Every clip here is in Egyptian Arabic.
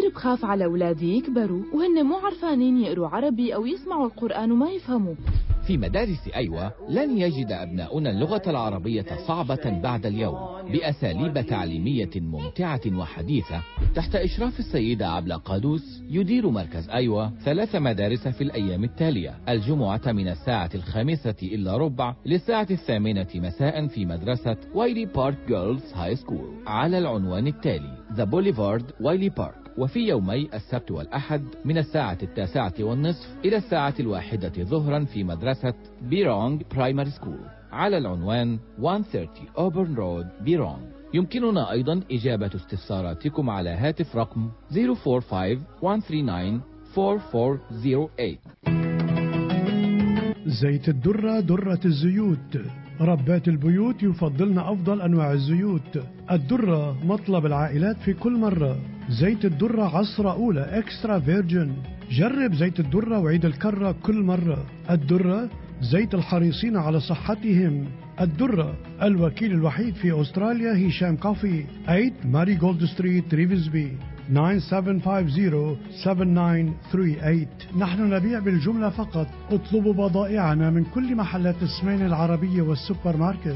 كتير بخاف على أولادي يكبروا وهن مو عرفانين يقروا عربي أو يسمعوا القرآن وما يفهموا في مدارس أيوة لن يجد أبناؤنا اللغة العربية صعبة بعد اليوم بأساليب تعليمية ممتعة وحديثة تحت إشراف السيدة عبلة قادوس يدير مركز أيوة ثلاث مدارس في الأيام التالية الجمعة من الساعة الخامسة إلا ربع للساعة الثامنة مساء في مدرسة وايلي بارك جيرلز هاي سكول على العنوان التالي ذا بوليفارد وايلي بارك وفي يومي السبت والأحد من الساعة التاسعة والنصف إلى الساعة الواحدة ظهرا في مدرسة بيرونغ برايمري سكول على العنوان 130 أوبرن رود بيرونغ يمكننا أيضا إجابة استفساراتكم على هاتف رقم 045-139-4408 زيت الدرة درة الزيوت ربات البيوت يفضلن أفضل أنواع الزيوت الدرة مطلب العائلات في كل مرة زيت الدرة عصرة أولى إكسترا فيرجن جرب زيت الدرة وعيد الكرة كل مرة الدرة زيت الحريصين على صحتهم الدرة الوكيل الوحيد في أستراليا هشام كافي 8 ماري جولد ستريت ريفزبي 9750-7938 نحن نبيع بالجملة فقط اطلبوا بضائعنا من كل محلات السمين العربية والسوبر ماركت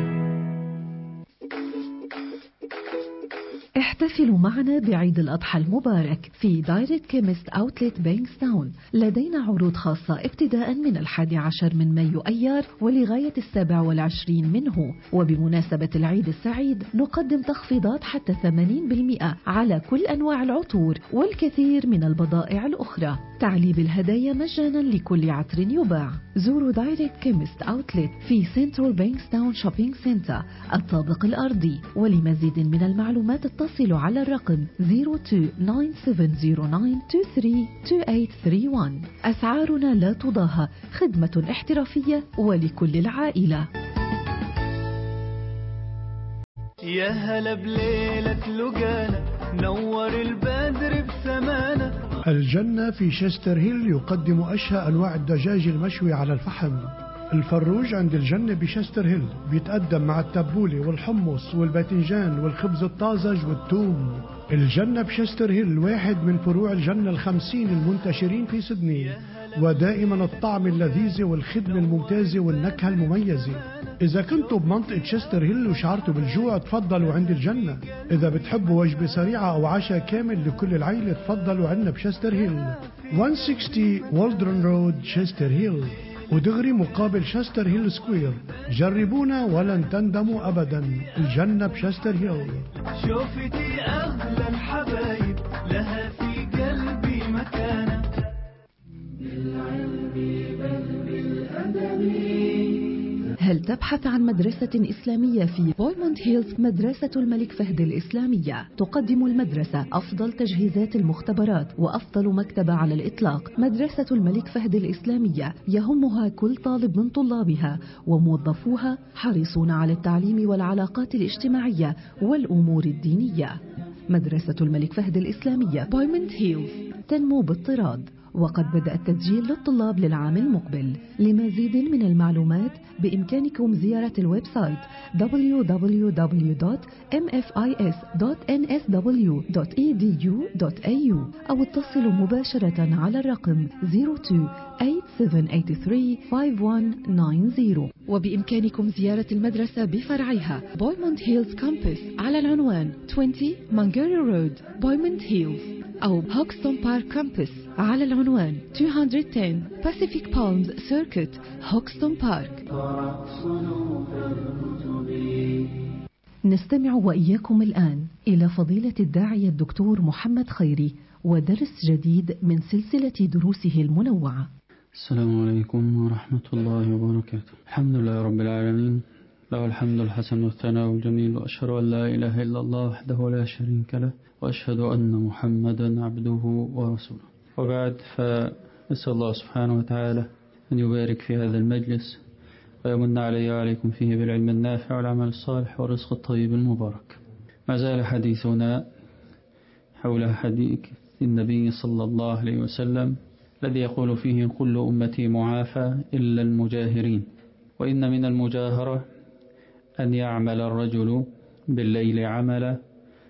احتفلوا معنا بعيد الأضحى المبارك في دايركت كيمست أوتلت بينكستاون لدينا عروض خاصة ابتداء من الحادي عشر من مايو أيار ولغاية السابع والعشرين منه وبمناسبة العيد السعيد نقدم تخفيضات حتى 80% على كل أنواع العطور والكثير من البضائع الأخرى تعليب الهدايا مجانا لكل عطر يباع زوروا دايركت كيمست أوتلت في سنترال بينكستاون شوبينج سنتر الطابق الأرضي ولمزيد من المعلومات اتصلوا على الرقم 029709232831 أسعارنا لا تضاهى خدمة احترافية ولكل العائلة يا هلا بليلة لقانا نور البدر بسمانا الجنة في شستر هيل يقدم أشهى أنواع الدجاج المشوي على الفحم الفروج عند الجنة بشستر هيل بيتقدم مع التبولة والحمص والباذنجان والخبز الطازج والثوم الجنة بشستر هيل واحد من فروع الجنة الخمسين المنتشرين في سدني ودائما الطعم اللذيذ والخدمة الممتازة والنكهة المميزة إذا كنتوا بمنطقة شستر هيل وشعرتوا بالجوع تفضلوا عند الجنة إذا بتحبوا وجبة سريعة أو عشاء كامل لكل العيلة تفضلوا عنا بشستر هيل 160 والدرن رود شستر هيل ودغري مقابل شستر هيل سكوير جربونا ولن تندموا أبدا الجنة بشستر هيل شوفتي أغلى الحبايب لها في قلبي مكانة هل تبحث عن مدرسة إسلامية في بويموند هيلز مدرسة الملك فهد الإسلامية تقدم المدرسة أفضل تجهيزات المختبرات وأفضل مكتبة على الإطلاق مدرسة الملك فهد الإسلامية يهمها كل طالب من طلابها وموظفوها حريصون على التعليم والعلاقات الاجتماعية والأمور الدينية مدرسة الملك فهد الإسلامية بويموند هيلز تنمو باضطراد وقد بدأ التسجيل للطلاب للعام المقبل لمزيد من المعلومات بإمكانكم زيارة الويب سايت www.mfis.nsw.edu.au أو اتصلوا مباشرة على الرقم 02-8783-5190 وبإمكانكم زيارة المدرسة بفرعها بويموند هيلز كامبس على العنوان 20 مانجاري رود بويموند هيلز أو هوكستون بارك كامبس على العنوان 210 Pacific Palms Circuit هوكستون بارك نستمع وإياكم الآن إلى فضيلة الداعية الدكتور محمد خيري ودرس جديد من سلسلة دروسه المنوعة السلام عليكم ورحمة الله وبركاته الحمد لله رب العالمين له الحمد الحسن والثناء الجميل وأشهد أن لا إله إلا الله وحده لا شريك له وأشهد أن محمدا عبده ورسوله وبعد فنسأل الله سبحانه وتعالى أن يبارك في هذا المجلس ويمن علي وعليكم فيه بالعلم النافع والعمل الصالح والرزق الطيب المبارك ما زال حديثنا حول حديث النبي صلى الله عليه وسلم الذي يقول فيه كل أمتي معافى إلا المجاهرين وإن من المجاهرة أن يعمل الرجل بالليل عملا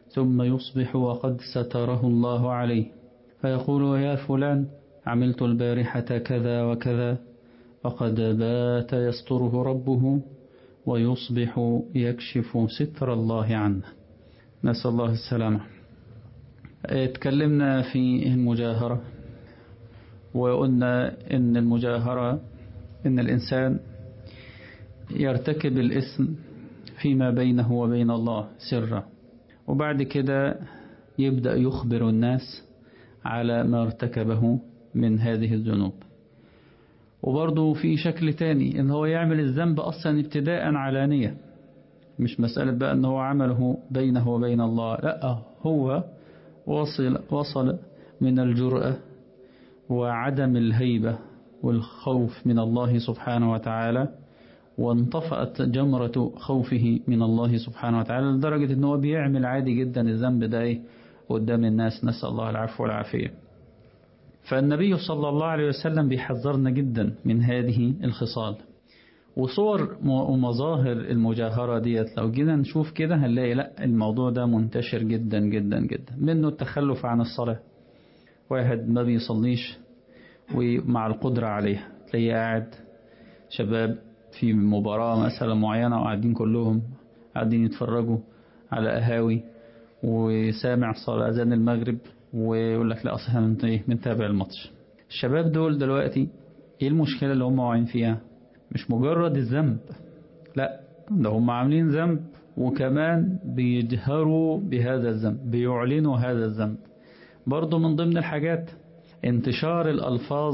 ثم يصبح وقد ستره الله عليه فيقول يا فلان عملت البارحة كذا وكذا وقد بات يستره ربه ويصبح يكشف ستر الله عنه نسأل الله السلامة اتكلمنا في المجاهرة وقلنا إن المجاهرة إن الإنسان يرتكب الإثم فيما بينه وبين الله سرا وبعد كده يبدأ يخبر الناس على ما ارتكبه من هذه الذنوب وبرضه في شكل تاني ان هو يعمل الذنب اصلا ابتداء علانية مش مسألة بقى ان هو عمله بينه وبين الله لا هو وصل, وصل من الجرأة وعدم الهيبة والخوف من الله سبحانه وتعالى وانطفأت جمرة خوفه من الله سبحانه وتعالى لدرجة ان هو بيعمل عادي جدا الذنب ده ايه قدام الناس نسأل الله العفو والعافية فالنبي صلى الله عليه وسلم بيحذرنا جدا من هذه الخصال وصور ومظاهر المجاهرة ديت لو جينا نشوف كده هنلاقي لا الموضوع ده منتشر جدا جدا جدا منه التخلف عن الصلاة واحد ما بيصليش ومع القدرة عليها تلاقيه قاعد شباب في مباراة مثلا معينة وقاعدين كلهم قاعدين يتفرجوا على قهاوي وسامع صلاة أذان المغرب ويقول لك لا أصل احنا ايه بنتابع الماتش الشباب دول دلوقتي ايه المشكلة اللي هم واقعين فيها مش مجرد الذنب لا ده هم عاملين ذنب وكمان بيجهروا بهذا الذنب بيعلنوا هذا الذنب برضو من ضمن الحاجات انتشار الألفاظ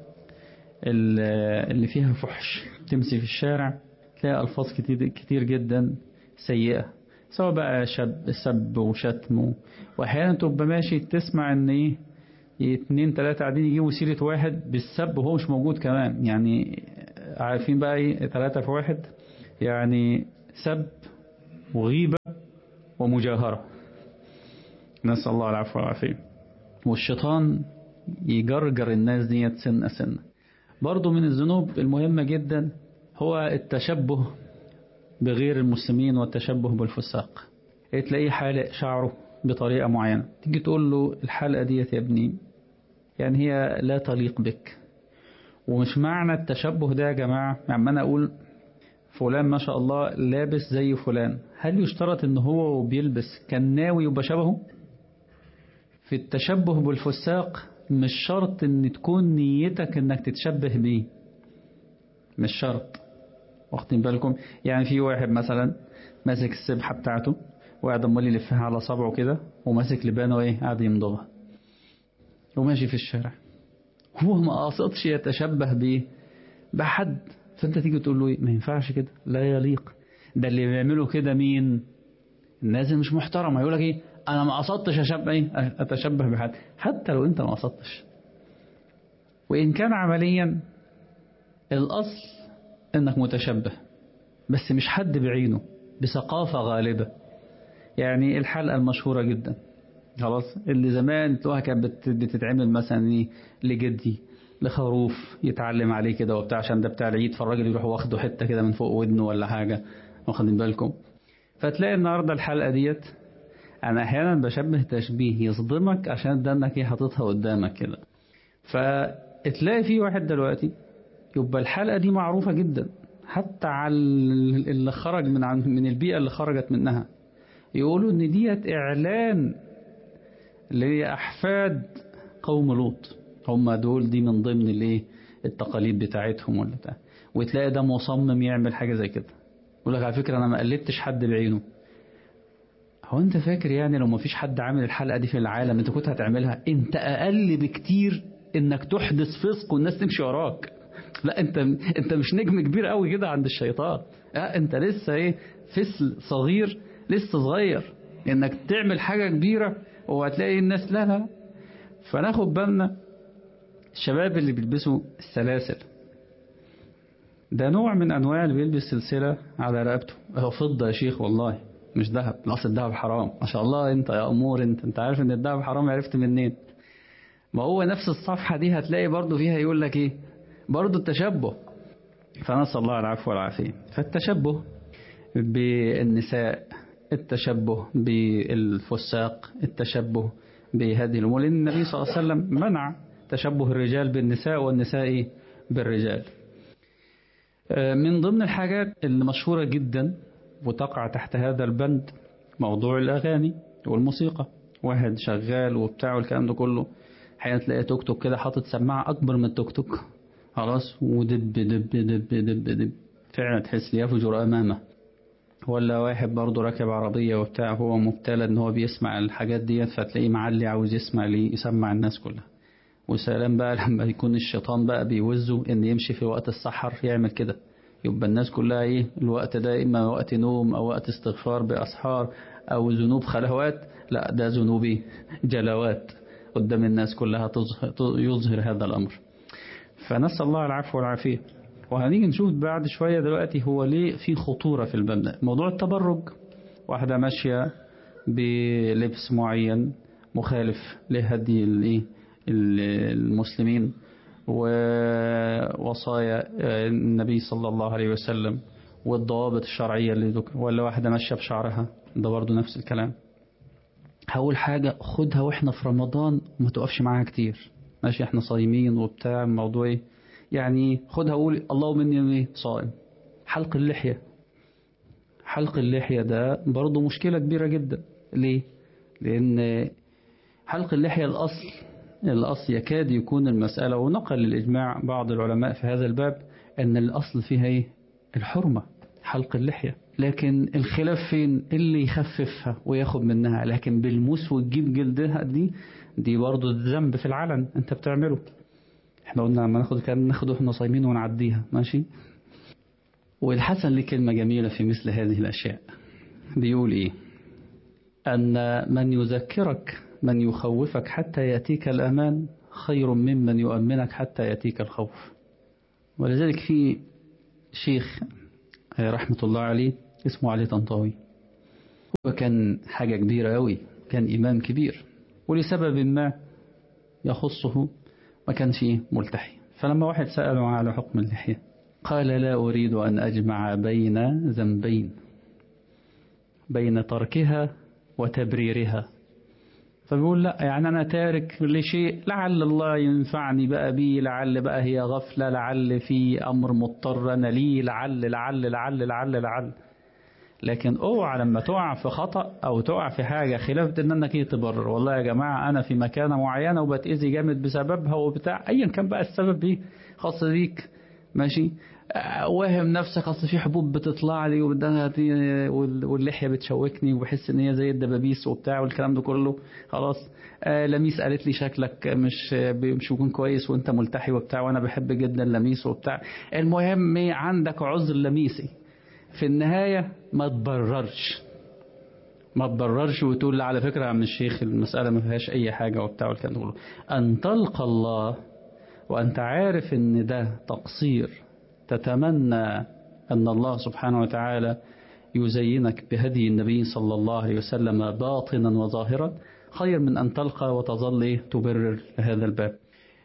اللي فيها فحش تمشي في الشارع تلاقي ألفاظ كتير, كتير جدا سيئة سواء بقى شب سب وشتم واحيانا تبقى ماشي تسمع ان ايه اتنين تلاتة قاعدين يجيبوا سيرة واحد بالسب وهو مش موجود كمان يعني عارفين بقى ايه تلاتة في واحد يعني سب وغيبة ومجاهرة نسأل الله العفو والعافية والشيطان يجرجر الناس ديت سنة سنة برضو من الذنوب المهمة جدا هو التشبه بغير المسلمين والتشبه بالفساق تلاقيه حالق شعره بطريقة معينة تيجي تقول له الحلقة ديت يا ابني يعني هي لا تليق بك ومش معنى التشبه ده يا جماعة يعني أنا أقول فلان ما شاء الله لابس زي فلان هل يشترط ان هو بيلبس كان ناوي يبقى شبهه في التشبه بالفساق مش شرط ان تكون نيتك انك تتشبه بيه مش شرط واخدين بالكم يعني في واحد مثلا ماسك السبحة بتاعته وقاعد امال يلفها على صبعه كده وماسك لبانه ايه قاعد يمضغها وماشي في الشارع هو ما قصدش يتشبه بيه بحد فانت تيجي تقول له ايه ما ينفعش كده لا يليق ده اللي بيعملوا كده مين الناس مش محترمه يقول لك ايه انا ما قصدتش اشبه ايه اتشبه بحد حتى لو انت ما قصدتش وان كان عمليا الاصل انك متشبه بس مش حد بعينه بثقافة غالبة يعني الحلقة المشهورة جدا خلاص اللي زمان تلاقوها كانت بتتعمل مثلا ايه لجدي لخروف يتعلم عليه كده وبتاع عشان ده بتاع العيد فالراجل يروح واخده حتة كده من فوق ودنه ولا حاجة واخدين بالكم فتلاقي النهاردة الحلقة ديت أنا أحيانا بشبه تشبيه يصدمك عشان ده إنك إيه حاططها قدامك كده فتلاقي في واحد دلوقتي يبقى الحلقة دي معروفة جدا حتى على اللي خرج من عن من البيئة اللي خرجت منها يقولوا إن ديت إعلان لأحفاد قوم لوط هم دول دي من ضمن الايه التقاليد بتاعتهم ولا بتاع وتلاقي ده مصمم يعمل حاجة زي كده يقول لك على فكرة أنا ما قلدتش حد بعينه هو أنت فاكر يعني لو ما فيش حد عامل الحلقة دي في العالم أنت كنت هتعملها أنت أقل بكتير إنك تحدث فسق والناس تمشي وراك لا أنت أنت مش نجم كبير قوي كده عند الشيطان لا أنت لسه إيه فسل صغير لسه صغير إنك تعمل حاجة كبيرة وهتلاقي الناس لا لا فناخد بالنا الشباب اللي بيلبسوا السلاسل ده نوع من انواع اللي بيلبس سلسله على رقبته هو فضه يا شيخ والله مش ذهب الاصل الذهب حرام ما شاء الله انت يا امور انت انت عارف ان الذهب حرام عرفت منين ما هو نفس الصفحه دي هتلاقي برضو فيها يقول لك ايه برضو التشبه فنسال الله العفو والعافيه فالتشبه بالنساء التشبه بالفساق التشبه بهذه الأمور لأن النبي صلى الله عليه وسلم منع تشبه الرجال بالنساء والنساء بالرجال من ضمن الحاجات اللي مشهورة جدا وتقع تحت هذا البند موضوع الأغاني والموسيقى واحد شغال وبتاع والكلام ده كله حين تلاقي توك توك كده حاطط سماعة أكبر من التوك توك خلاص ودب دب دب دب دب فعلا تحس يفجر أمامه ولا واحد برضه راكب عربية وبتاع هو مبتلى ان هو بيسمع الحاجات ديت فتلاقيه معلي عاوز يسمع ليه يسمع الناس كلها وسلام بقى لما يكون الشيطان بقى بيوزه ان يمشي في وقت السحر يعمل كده يبقى الناس كلها ايه الوقت ده اما وقت نوم او وقت استغفار باسحار او ذنوب خلوات لا ده ذنوبي جلوات قدام الناس كلها تظهر يظهر هذا الامر فنسال الله العفو والعافيه وهنيجي نشوف بعد شوية دلوقتي هو ليه في خطورة في الباب ده موضوع التبرج واحدة ماشية بلبس معين مخالف لهدي الايه المسلمين ووصايا النبي صلى الله عليه وسلم والضوابط الشرعية اللي ذكر ولا واحدة ماشية بشعرها ده برضه نفس الكلام أول حاجة خدها وإحنا في رمضان وما تقفش معاها كتير ماشي إحنا صايمين وبتاع الموضوع إيه يعني خدها وقول اللهم إني صائم حلق اللحية حلق اللحية ده برضه مشكلة كبيرة جدا ليه؟ لأن حلق اللحية الأصل الأصل يكاد يكون المسألة ونقل الإجماع بعض العلماء في هذا الباب أن الأصل فيها إيه؟ الحرمة حلق اللحية لكن الخلاف فين اللي يخففها وياخد منها لكن بالموس وتجيب جلدها دي دي برضه ذنب في العلن انت بتعمله احنا قلنا لما ناخد كان ناخد واحنا صايمين ونعديها ماشي والحسن ليه كلمة جميلة في مثل هذه الأشياء بيقول إيه أن من يذكرك من يخوفك حتى يأتيك الأمان خير ممن يؤمنك حتى يأتيك الخوف ولذلك في شيخ رحمة الله عليه اسمه علي طنطاوي هو كان حاجة كبيرة أوي كان إمام كبير ولسبب ما يخصه ما كانش ملتحي فلما واحد سأله على حكم اللحية قال لا أريد أن أجمع بين ذنبين بين تركها وتبريرها فبيقول لا يعني أنا تارك لشيء لعل الله ينفعني بقى بيه لعل بقى هي غفلة لعل في أمر مضطر أنا ليه لعل لعل لعل لعل لعل لكن اوعى لما تقع في خطأ أو تقع في حاجة خلاف إن أنك إيه تبرر والله يا جماعة أنا في مكانة معينة وبتأذي جامد بسببها وبتاع أيا كان بقى السبب إيه خاص بيك ماشي واهم نفسك اصل في حبوب بتطلع لي واللحيه بتشوكني وبحس ان هي زي الدبابيس وبتاع والكلام ده كله خلاص آه لميس قالت لي شكلك مش مش بيكون كويس وانت ملتحي وبتاع وانا بحب جدا لميس وبتاع المهم عندك عذر لميسي في النهايه ما تبررش ما تبررش وتقول على فكره يا عم الشيخ المساله ما فيهاش اي حاجه وبتاع والكلام ده كله ان تلقى الله وانت عارف ان ده تقصير تتمنى أن الله سبحانه وتعالى يزينك بهدي النبي صلى الله عليه وسلم باطنا وظاهرا خير من أن تلقى وتظل تبرر هذا الباب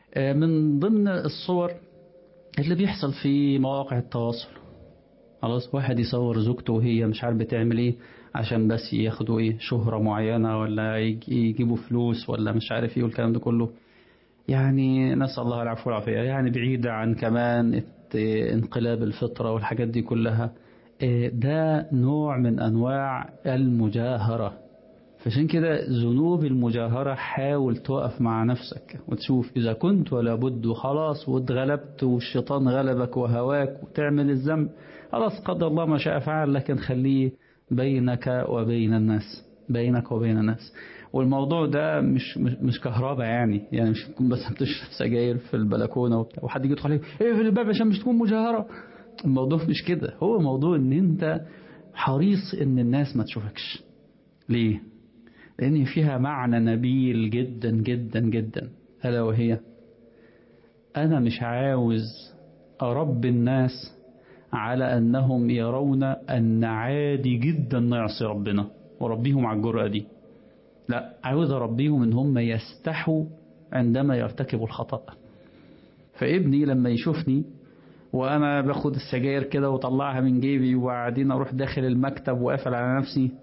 من ضمن الصور اللي بيحصل في مواقع التواصل خلاص واحد يصور زوجته وهي مش عارف بتعمل ايه عشان بس ياخدوا ايه شهرة معينة ولا يجيبوا فلوس ولا مش عارف ايه والكلام ده كله يعني نسأل الله العفو والعافية يعني بعيدة عن كمان انقلاب الفطرة والحاجات دي كلها ده نوع من أنواع المجاهرة فعشان كده ذنوب المجاهرة حاول تقف مع نفسك وتشوف إذا كنت ولا بد وخلاص واتغلبت والشيطان غلبك وهواك وتعمل الذنب خلاص قدر الله ما شاء فعل لكن خليه بينك وبين الناس بينك وبين الناس والموضوع ده مش مش, مش كهرباء يعني يعني مش تكون بس بتشرب سجاير في البلكونه وبتاع وحد يجي يدخل عليك ايه في الباب عشان مش تكون مجاهره الموضوع مش كده هو موضوع ان انت حريص ان الناس ما تشوفكش ليه لان فيها معنى نبيل جدا جدا جدا الا وهي انا مش عاوز اربي الناس على انهم يرون ان عادي جدا نعصي ربنا وربيهم على الجرأة دي لا عاوز أربيهم إن هم يستحوا عندما يرتكبوا الخطأ فابني لما يشوفني وأنا باخد السجاير كده وطلعها من جيبي وبعدين أروح داخل المكتب وقافل على نفسي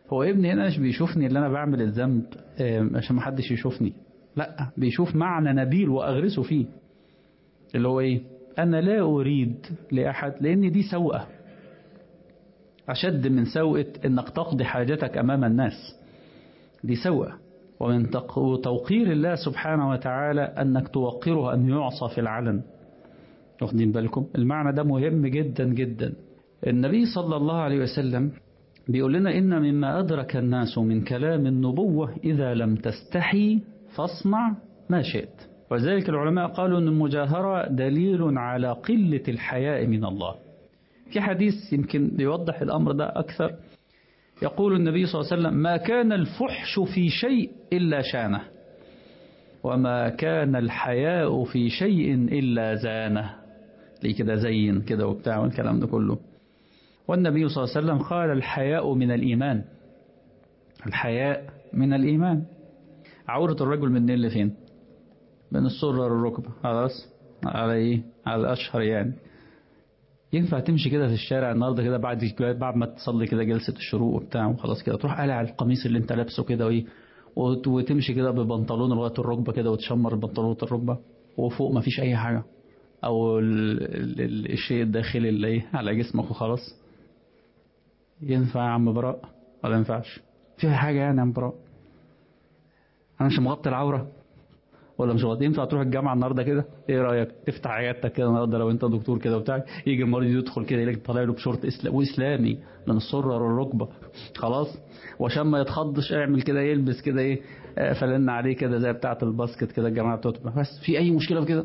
هو ابني هنا مش بيشوفني اللي انا بعمل الذنب آه، عشان ما حدش يشوفني لا بيشوف معنى نبيل واغرسه فيه اللي هو ايه انا لا اريد لاحد لان دي سوءه اشد من سوءه انك تقضي حاجتك امام الناس دي سوءه ومن تق- توقير الله سبحانه وتعالى انك توقره ان يعصى في العلن واخدين بالكم المعنى ده مهم جدا جدا النبي صلى الله عليه وسلم بيقول لنا إن مما أدرك الناس من كلام النبوة إذا لم تستحي فاصنع ما شئت وذلك العلماء قالوا أن المجاهرة دليل على قلة الحياء من الله في حديث يمكن يوضح الأمر ده أكثر يقول النبي صلى الله عليه وسلم ما كان الفحش في شيء إلا شانه وما كان الحياء في شيء إلا زانه ليه كده زين كده وبتاع والكلام ده كله والنبي صلى الله عليه وسلم قال الحياء من الإيمان الحياء من الإيمان عورة الرجل من اللي فين من السرة للركبة خلاص على إيه على الأشهر يعني ينفع تمشي كده في الشارع النهارده كده بعد بعد ما تصلي كده جلسة الشروق وبتاع وخلاص كده تروح قالع القميص اللي انت لابسه كده وايه وت- وتمشي كده ببنطلون لغاية الركبة كده وتشمر البنطلون الركبة وفوق ما فيش أي حاجة أو ال- ال- ال- الشيء الداخلي اللي ايه على جسمك وخلاص ينفع يا عم براء ولا ينفعش فيها حاجة يعني يا عم براء أنا مش مغطي العورة ولا مش مغطي ينفع تروح الجامعة النهاردة كده إيه رأيك تفتح عيادتك كده النهاردة لو أنت دكتور كده وبتاع يجي المريض يدخل كده يلاقي طالع له بشورت إسلام وإسلامي من السرة للركبة خلاص وعشان ما يتخضش اعمل كده يلبس كده إيه آه، فلنا عليه كده زي بتاعة الباسكت كده الجماعة بتوع بس في أي مشكلة في كده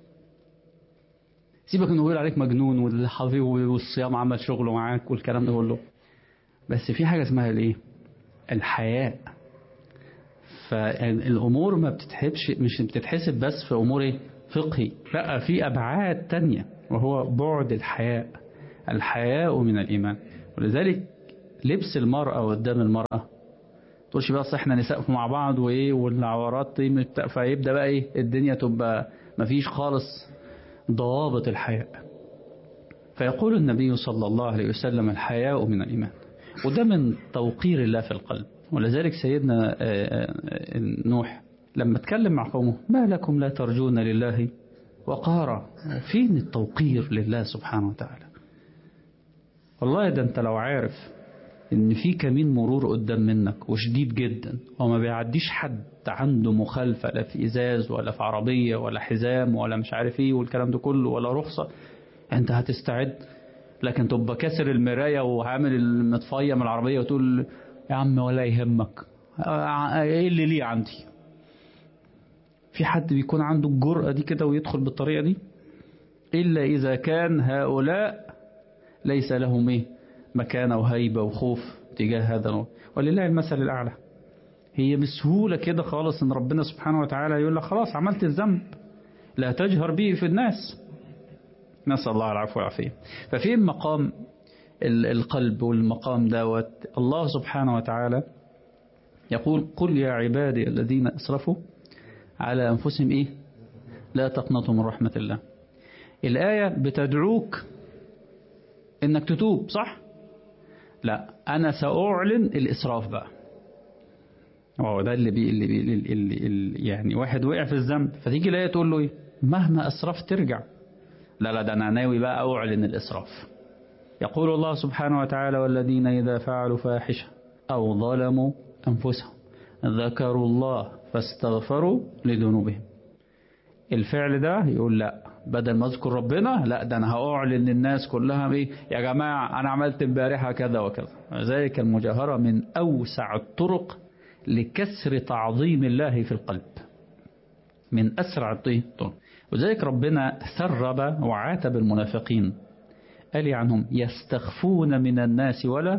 سيبك انه يقول عليك مجنون والحفيظ والصيام عمل شغله معاك والكلام ده كله بس في حاجة اسمها الايه الحياء فالامور ما بتتحبش مش بتتحسب بس في امور ايه فقهي لا في ابعاد تانية وهو بعد الحياء الحياء من الايمان ولذلك لبس المرأة قدام المرأة تقولش بقى اصل احنا نساء مع بعض وايه والعورات دي مش بتاع- فيبدا بقى ايه الدنيا تبقى مفيش خالص ضوابط الحياء فيقول النبي صلى الله عليه وسلم الحياء من الإيمان وده من توقير الله في القلب ولذلك سيدنا آه، آه، نوح لما اتكلم مع قومه ما لكم لا ترجون لله وقارا فين التوقير لله سبحانه وتعالى والله ده انت لو عارف ان في كمين مرور قدام منك وشديد جدا وما بيعديش حد عنده مخالفة لا في ازاز ولا في عربية ولا حزام ولا مش عارف ايه والكلام ده كله ولا رخصة انت هتستعد لكن تبقى كسر المراية وعامل المطفية من العربية وتقول يا عم ولا يهمك آه، ايه اللي ليه عندي في حد بيكون عنده الجرأة دي كده ويدخل بالطريقة دي إلا إذا كان هؤلاء ليس لهم إيه مكانة وهيبة وخوف تجاه هذا الأمر ولله المثل الأعلى هي بسهولة كده خالص إن ربنا سبحانه وتعالى يقول لك خلاص عملت الذنب لا تجهر به في الناس نسأل الله العفو والعافية ففين مقام ال- القلب والمقام دوت الله سبحانه وتعالى يقول قل يا عبادي الذين أسرفوا على أنفسهم إيه لا تقنطوا من رحمة الله الآية بتدعوك إنك تتوب صح لا أنا سأعلن الإسراف بقى هو ده اللي بي اللي, بي اللي, اللي, اللي يعني واحد وقع في الذنب فتيجي الآية تقول له إيه مهما أسرفت ترجع لا لا ده أنا ناوي بقى أعلن الإسراف يقول الله سبحانه وتعالى والذين إذا فعلوا فاحشة أو ظلموا أنفسهم ذكروا الله فاستغفروا لذنوبهم الفعل ده يقول لا بدل ما اذكر ربنا لا ده انا هاعلن للناس كلها ايه يا جماعه انا عملت امبارحه كذا وكذا ذلك المجاهره من اوسع الطرق لكسر تعظيم الله في القلب من اسرع الطرق وذلك ربنا ثرب وعاتب المنافقين قال عنهم يستخفون من الناس ولا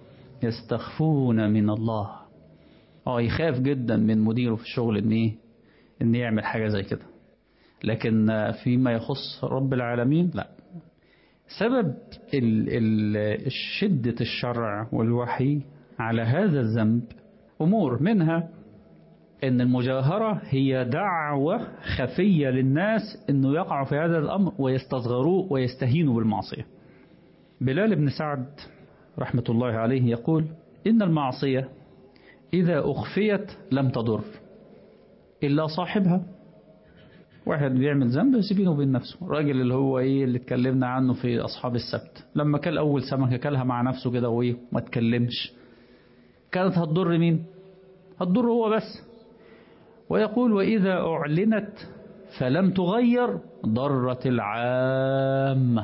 يستخفون من الله اه يخاف جدا من مديره في الشغل ان ايه ان يعمل حاجه زي كده لكن فيما يخص رب العالمين لا سبب ال ال شدة الشرع والوحي على هذا الذنب أمور منها أن المجاهرة هي دعوة خفية للناس أنه يقعوا في هذا الأمر ويستصغروه ويستهينوا بالمعصية بلال بن سعد رحمة الله عليه يقول إن المعصية إذا أخفيت لم تضر إلا صاحبها واحد بيعمل ذنب بس بينه وبين نفسه الراجل اللي هو ايه اللي اتكلمنا عنه في اصحاب السبت لما كل اول سمكه كلها مع نفسه كده وايه ما اتكلمش كانت هتضر مين هتضر هو بس ويقول واذا اعلنت فلم تغير ضرت العامه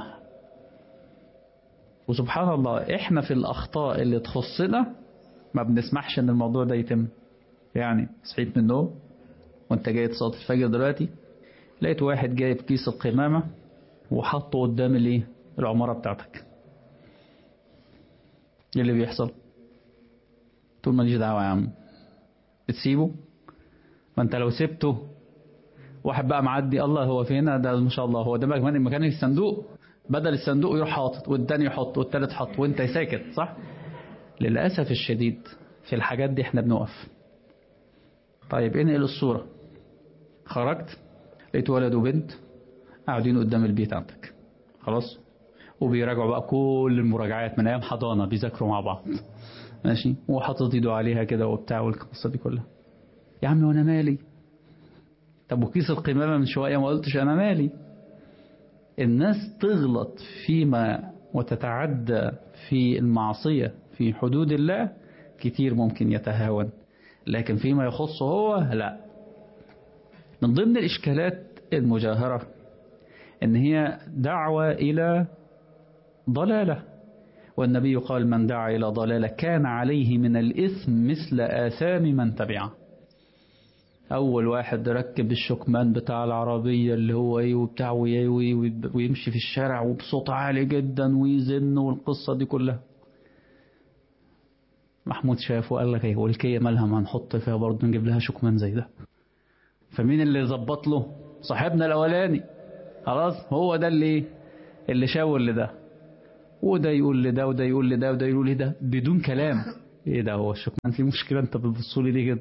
وسبحان الله احنا في الاخطاء اللي تخصنا ما بنسمحش ان الموضوع ده يتم يعني صحيت من النوم وانت جاي تصلي الفجر دلوقتي لقيت واحد جايب كيس القمامة وحطه قدام الايه العمارة بتاعتك ايه اللي بيحصل تقول ماليش دعوة يا عم بتسيبه ما انت لو سبته واحد بقى معدي الله هو فين ده ما شاء الله هو ده بقى كمان مكان الصندوق بدل الصندوق يروح حاطط والتاني يحط والتالت حط وانت ساكت صح للأسف الشديد في الحاجات دي احنا بنقف طيب انقل الصورة خرجت لقيت ولد وبنت قاعدين قدام البيت عندك خلاص وبيراجعوا بقى كل المراجعات من ايام حضانه بيذاكروا مع بعض ماشي وحاطط ايده عليها كده وبتاع والقصه دي كلها يا عم وانا مالي طب وكيس القمامه من شويه ما قلتش انا مالي الناس تغلط فيما وتتعدى في المعصيه في حدود الله كتير ممكن يتهاون لكن فيما يخصه هو لا من ضمن الإشكالات المجاهرة إن هي دعوة إلى ضلالة والنبي قال من دعا إلى ضلالة كان عليه من الإثم مثل آثام من تبعه أول واحد ركب الشكمان بتاع العربية اللي هو إيه وبتاع ويوي ويمشي في الشارع وبصوت عالي جدا ويزن والقصة دي كلها محمود شاف وقال لك ايه والكية مالها ما نحط فيها برضه نجيب لها شكمان زي ده فمين اللي ظبط له صاحبنا الاولاني خلاص هو ده اللي اللي شاور لده وده يقول لده وده يقول لده وده يقول لده بدون كلام ايه ده هو الشكمان في مشكله انت بتبصوا لي ليه كده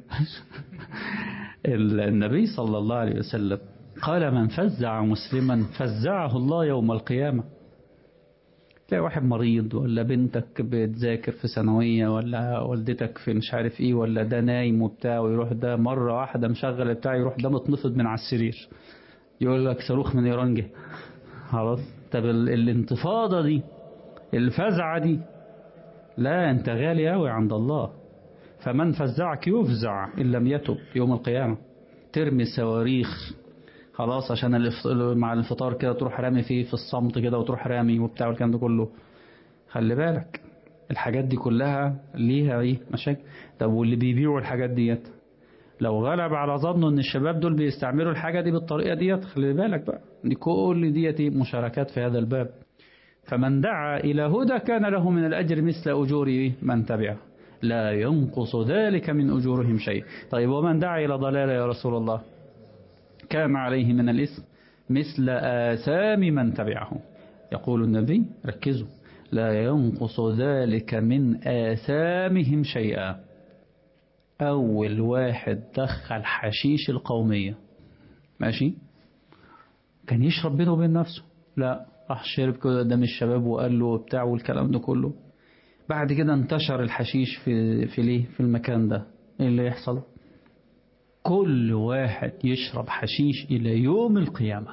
النبي صلى الله عليه وسلم قال من فزع مسلما فزعه الله يوم القيامه تلاقي واحد مريض ولا بنتك بتذاكر في ثانوية ولا والدتك في مش عارف ايه ولا ده نايم وبتاع ويروح ده مرة واحدة مشغل بتاع يروح ده متنفض من على السرير يقول لك صاروخ من ايران جه خلاص طب الانتفاضة دي الفزعة دي لا انت غالي قوي عند الله فمن فزعك يفزع ان لم يتب يوم القيامة ترمي صواريخ خلاص عشان الافطار مع الفطار كده تروح رامي فيه في الصمت كده وتروح رامي وبتاع والكلام ده كله خلي بالك الحاجات دي كلها ليها ايه مشاكل طب واللي بيبيعوا الحاجات ديت لو غلب على ظنه ان الشباب دول بيستعملوا الحاجه دي بالطريقه ديت خلي بالك بقى دي كل ديت مشاركات في هذا الباب فمن دعا الى هدى كان له من الاجر مثل اجور من تبعه لا ينقص ذلك من اجورهم شيء طيب ومن دعا الى ضلاله يا رسول الله كان عليه من الإثم مثل آثام من تبعه يقول النبي ركزوا لا ينقص ذلك من آثامهم شيئا أول واحد دخل حشيش القومية ماشي كان يشرب بينه وبين نفسه لا راح شرب كده قدام الشباب وقال له بتاع والكلام ده كله بعد كده انتشر الحشيش في في ليه في المكان ده ايه اللي يحصل كل واحد يشرب حشيش إلى يوم القيامة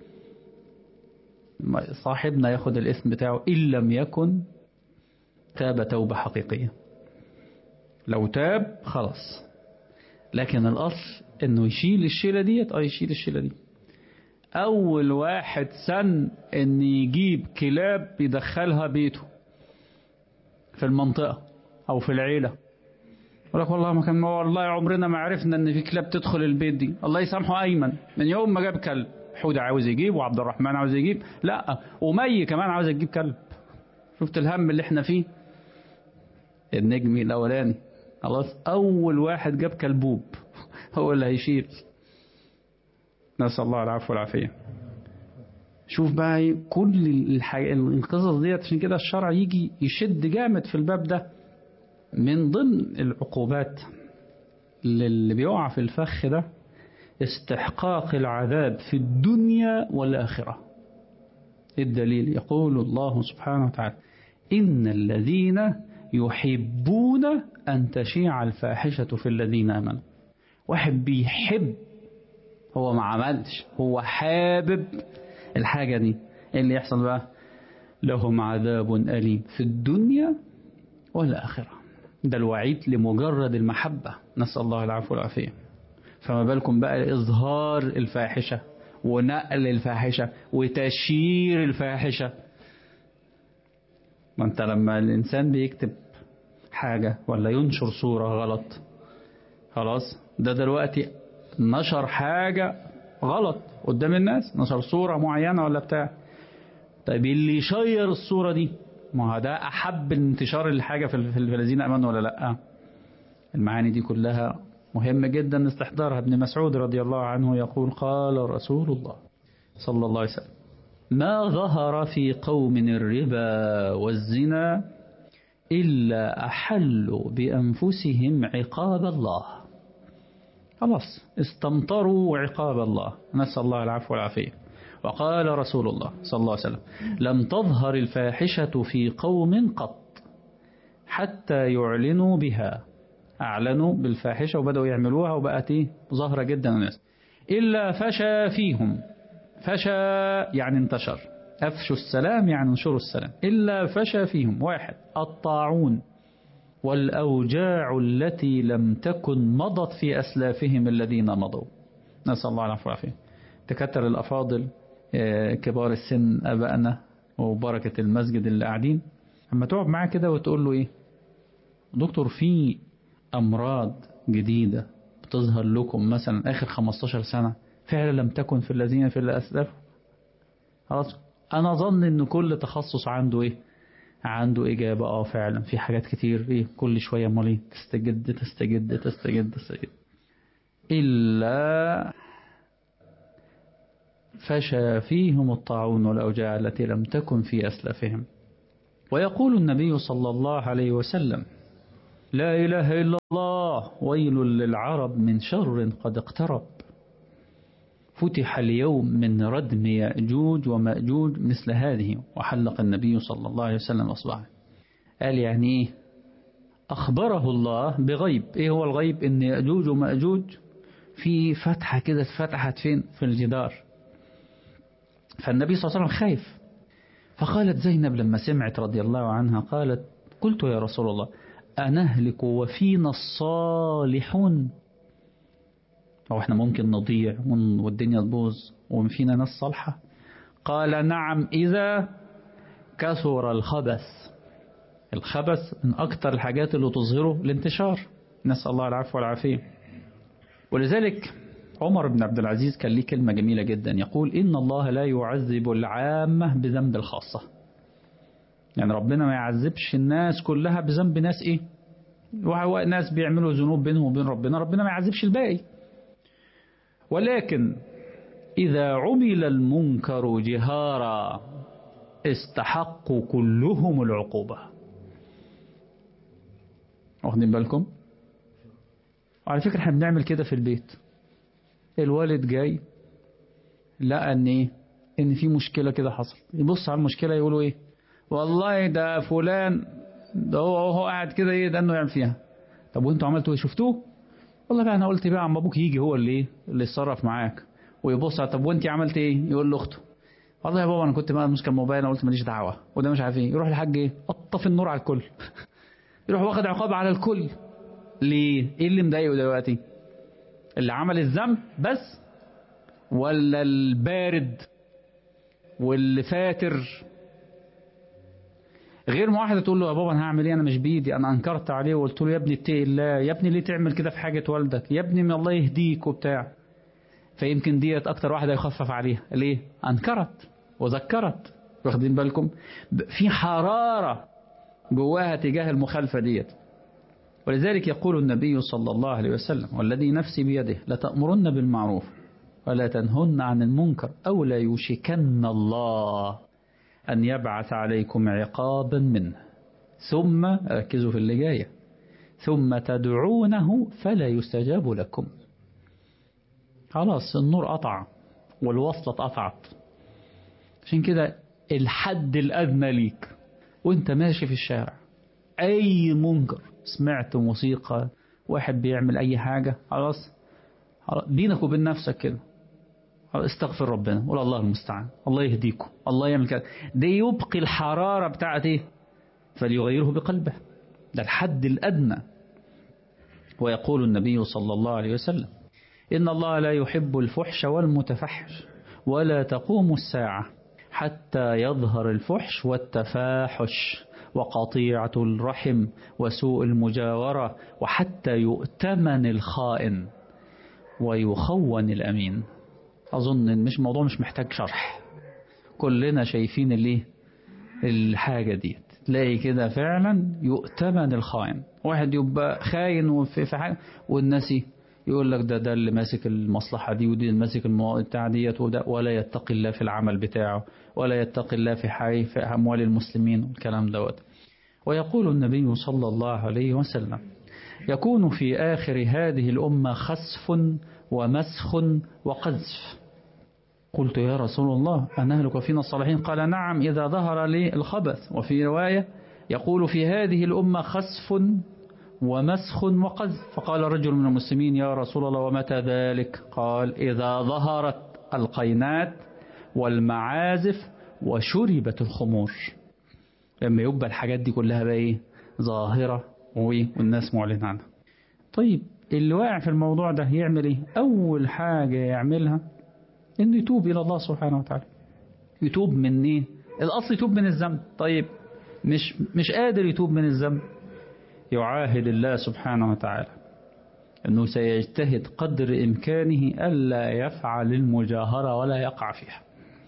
صاحبنا ياخد الاسم بتاعه إن لم يكن تاب توبة حقيقية لو تاب خلاص لكن الأصل إنه يشيل الشيلة ديت أه يشيل الشيلة دي أول واحد سن إن يجيب كلاب يدخلها بيته في المنطقة أو في العيلة يقول لك والله ما كان والله عمرنا ما عرفنا ان في كلاب تدخل البيت دي الله يسامحه ايمن من يوم ما جاب كلب حوده عاوز يجيب وعبد الرحمن عاوز يجيب لا ومي كمان عاوز يجيب كلب شفت الهم اللي احنا فيه النجم الاولاني خلاص اول واحد جاب كلبوب هو اللي هيشيل نسال الله العفو والعافيه شوف بقى كل الحاجة القصص ديت عشان كده الشرع يجي يشد جامد في الباب ده من ضمن العقوبات اللي بيقع في الفخ ده استحقاق العذاب في الدنيا والآخرة الدليل يقول الله سبحانه وتعالى إن الذين يحبون أن تشيع الفاحشة في الذين آمنوا واحد بيحب هو ما عملش هو حابب الحاجة دي إيه اللي يحصل بقى لهم عذاب أليم في الدنيا والآخرة ده الوعيد لمجرد المحبة نسأل الله العفو والعافية فما بالكم بقى إظهار الفاحشة ونقل الفاحشة وتشيير الفاحشة ما انت لما الإنسان بيكتب حاجة ولا ينشر صورة غلط خلاص ده دلوقتي نشر حاجة غلط قدام الناس نشر صورة معينة ولا بتاع طيب اللي يشير الصورة دي ما هو ده أحب انتشار الحاجة في الذين أمنوا ولا لأ المعاني دي كلها مهم جدا استحضارها ابن مسعود رضي الله عنه يقول قال رسول الله صلى الله عليه وسلم ما ظهر في قوم الربا والزنا إلا أحلوا بأنفسهم عقاب الله خلاص استمطروا عقاب الله نسأل الله العفو والعافية وقال رسول الله صلى الله عليه وسلم لم تظهر الفاحشة في قوم قط حتى يعلنوا بها أعلنوا بالفاحشة وبدأوا يعملوها وبقت إيه ظاهرة جدا الناس إلا فشى فيهم فشى يعني انتشر أفشوا السلام يعني انشروا السلام إلا فشى فيهم واحد الطاعون والأوجاع التي لم تكن مضت في أسلافهم الذين مضوا نسأل الله العفو والعافية تكتر الأفاضل كبار السن أبائنا وبركة المسجد اللي قاعدين أما تقعد معاه كده وتقول له إيه دكتور في أمراض جديدة بتظهر لكم مثلا آخر 15 سنة فعلا لم تكن في الذين في الأسلاف خلاص أنا ظن إن كل تخصص عنده إيه عنده إجابة اه فعلا في حاجات كتير إيه كل شوية مالي تستجد تستجد تستجد تستجد إلا فشى فيهم الطاعون والأوجاع التي لم تكن في أسلافهم ويقول النبي صلى الله عليه وسلم لا إله إلا الله ويل للعرب من شر قد اقترب فتح اليوم من ردم يأجوج ومأجوج مثل هذه وحلق النبي صلى الله عليه وسلم أصبعه قال يعني إيه أخبره الله بغيب إيه هو الغيب إن يأجوج ومأجوج في فتحة كده اتفتحت فين في الجدار فالنبي صلى الله عليه وسلم خايف فقالت زينب لما سمعت رضي الله عنها قالت قلت يا رسول الله أنهلك وفينا الصالحون أو إحنا ممكن نضيع والدنيا تبوظ وفينا ناس صالحة قال نعم إذا كثر الخبث الخبث من أكثر الحاجات اللي تظهره الانتشار نسأل الله العفو والعافية ولذلك عمر بن عبد العزيز كان ليه كلمة جميلة جدا يقول إن الله لا يعذب العامة بذنب الخاصة يعني ربنا ما يعذبش الناس كلها بذنب ناس إيه ناس بيعملوا ذنوب بينهم وبين ربنا ربنا ما يعذبش الباقي ولكن إذا عمل المنكر جهارا استحقوا كلهم العقوبة واخدين بالكم وعلى فكرة احنا بنعمل كده في البيت الوالد جاي لقى ان ايه ان في مشكلة كده حصلت يبص على المشكلة يقولوا ايه والله ده فلان ده هو هو قاعد كده ايه ده انه يعمل فيها طب وانتوا عملتوا ايه شفتوه والله بقى انا قلت بقى عم ابوك يجي هو اللي ايه اللي يتصرف معاك ويبص طب وانت عملت ايه يقول لاخته والله يا بابا انا كنت ماسك الموبايل انا قلت ماليش دعوه وده مش عارف ايه يروح الحاج ايه قطف النور على الكل يروح واخد عقاب على الكل ليه ايه اللي مضايقه دلوقتي اللي عمل الذنب بس ولا البارد واللي فاتر غير ما واحده تقول له يا بابا انا هعمل ايه انا مش بايدي انا انكرت عليه وقلت له يا ابني اتقي الله يا ابني ليه تعمل كده في حاجه والدك يا ابني من الله يهديك وبتاع فيمكن ديت اكتر واحده يخفف عليها ليه انكرت وذكرت واخدين بالكم في حراره جواها تجاه المخالفه ديت ولذلك يقول النبي صلى الله عليه وسلم والذي نفسي بيده لتأمرن بالمعروف ولا تنهن عن المنكر أو لا يوشكن الله أن يبعث عليكم عقابا منه ثم ركزوا في اللي جاية ثم تدعونه فلا يستجاب لكم خلاص النور قطع والوصلة اتقطعت عشان كده الحد الأدنى ليك وانت ماشي في الشارع أي منكر سمعت موسيقى واحد بيعمل أي حاجة خلاص خلاص، بينك وبين نفسك كده استغفر ربنا قول الله المستعان الله يهديكم الله يعمل كده ده يبقي الحرارة بتاعت ايه فليغيره بقلبه ده الحد الأدنى ويقول النبي صلى الله عليه وسلم إن الله لا يحب الفحش والمتفحش ولا تقوم الساعة حتى يظهر الفحش والتفاحش وقطيعة الرحم وسوء المجاورة وحتى يؤتمن الخائن ويخون الأمين أظن إن مش موضوع مش محتاج شرح كلنا شايفين الايه الحاجة دي تلاقي كده فعلا يؤتمن الخائن واحد يبقى خاين وفي في حاجة والناس يقول لك ده ده اللي ماسك المصلحة دي ودي اللي ماسك المو- بتاع ديت وده ولا يتقي الله في العمل بتاعه ولا يتقي الله في حي في أموال المسلمين والكلام دوت ويقول النبي صلى الله عليه وسلم يكون في آخر هذه الأمة خسف ومسخ وقذف قلت يا رسول الله أنهلك فينا الصالحين قال نعم إذا ظهر لي الخبث وفي رواية يقول في هذه الأمة خسف ومسخ وقذف فقال رجل من المسلمين يا رسول الله ومتى ذلك قال إذا ظهرت القينات والمعازف وشربت الخمور لما يبقى الحاجات دي كلها بقى ايه ظاهرة وإيه؟ والناس معلن عنها طيب اللي واقع في الموضوع ده يعمل ايه أول حاجة يعملها انه يتوب الى الله سبحانه وتعالى يتوب من ايه الاصل يتوب من الذنب طيب مش مش قادر يتوب من الذنب يعاهد الله سبحانه وتعالى انه سيجتهد قدر امكانه الا يفعل المجاهره ولا يقع فيها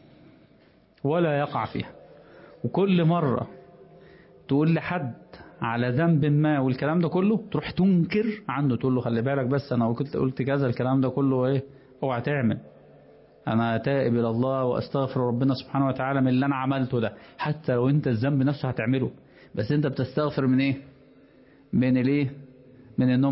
ولا يقع فيها وكل مره تقول لحد على ذنب ما والكلام ده كله تروح تنكر عنه تقول له خلي بالك بس انا كنت قلت كذا الكلام ده كله ايه اوعى تعمل أنا تائب إلى الله وأستغفر ربنا سبحانه وتعالى من اللي أنا عملته ده حتى لو أنت الذنب نفسه هتعمله بس أنت بتستغفر من إيه من الإيه من النوم